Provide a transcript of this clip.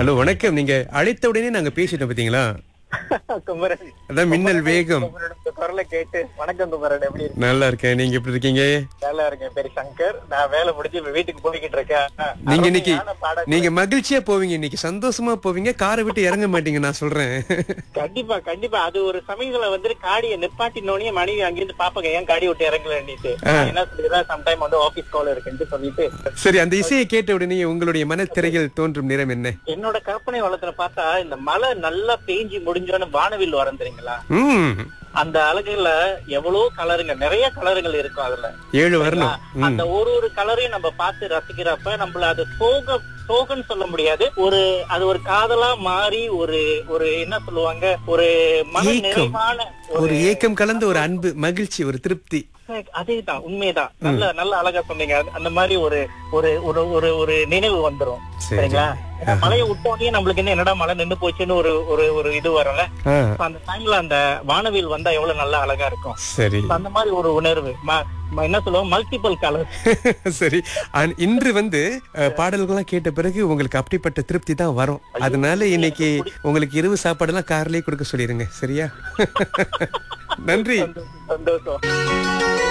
Hello வணக்கம் நீங்க அழைத்த உடனே நாங்க பேசிட்டோம் பாத்தீங்களா குமரன் அதான் மின்னல் வேகம் குமரனோட குரலை கேட்டு வணக்கம் குமரன் எப்படி இருக்கீங்க? நல்லா இருக்கேன் நீங்க எப்படி இருக்கீங்க நல்லா இருக்கேன் பேரு சங்கர் நான் வேலை முடிஞ்சு இப்ப வீட்டுக்கு போய்கிட்டு இருக்கேன் நீங்க இன்னைக்கு அருமையான பாடல். நீங்க மகிழ்ச்சியா போவீங்க இன்னைக்கு சந்தோஷமா போவீங்க காரை விட்டு இறங்க மாட்டீங்க நான் சொல்றேன் கண்டிப்பா கண்டிப்பா அது ஒரு சமயத்துல வந்துட்டு காடியை நிப்பாட்டினோடனே மனைவி அங்கிருந்து பாப்பாங்க ஏன் காடி விட்டு இறங்கலன்னுட்டு என்ன சொல்லிடுறா சம்டைம் வந்து ஆபீஸ் கால் இருக்குன்னு சொல்லிட்டு சரி அந்த இசையை கேட்ட உடனே உங்களுடைய மனத்திரையில் தோன்றும் நிறம் என்ன என்னோட கற்பனை வளத்துல பார்த்தா இந்த மழை நல்லா பேஞ்சி முடிஞ்சோன்னு வானவில் வரும் தெரியுங்களா ம் அந்த அழகுல எவ்வளவு கலருங்க நிறைய கலருங்கள் இருக்கும் அதுல ஏழு வரணும் ம் அந்த ஒரு ஒரு கலரையும் நம்ம பார்த்து ரசிக்கிறப்ப நம்மள அது சோக சோகன்னு சொல்ல முடியாது ஒரு அது ஒரு காதலா மாறி ஒரு ஒரு என்ன சொல்லுவாங்க ஒரு மன ஏக்கம். நிறைவான ஒரு ஏக்கம் கலந்த ஒரு அன்பு மகிழ்ச்சி ஒரு திருப்தி அதேதான் உண்மைதான் நல்ல நல்ல அழகா சொன்னீங்க அது- அந்த மாதிரி ஒரு ஒரு ஒரு ஒரு ஒரு நினைவு வந்துரும் சரி சரிங்களா ஏன்னா மழையை விட்டோடனே நம்மளுக்கு என்ன என்னடா மழை நின்னு போச்சுன்னு ஒரு ஒரு ஒரு இது வரும்ல ஆ, அப்ப அந்த டைம்ல அந்த வானவில் வந்தா எவ்வளவு நல்லா அழகா இருக்கும் சரி அப்ப அந்த மாதிரி ஒரு உணர்வு ம- ம- என்ன சொல்லுவோம் மல்டிபிள் கலர் சரி அண்ட் இன்று வந்து அஹ், பாடல்கள்லாம் கேட்ட பிறகு உங்களுக்கு அப்படிப்பட்ட திருப்தி தான் வரும் அதனால இன்னைக்கு உங்களுக்கு இரவு சாப்பாடெல்லாம் கார்லயே கொடுக்க சொல்லிருங்க சரியா நன்றி சந்தோஷம்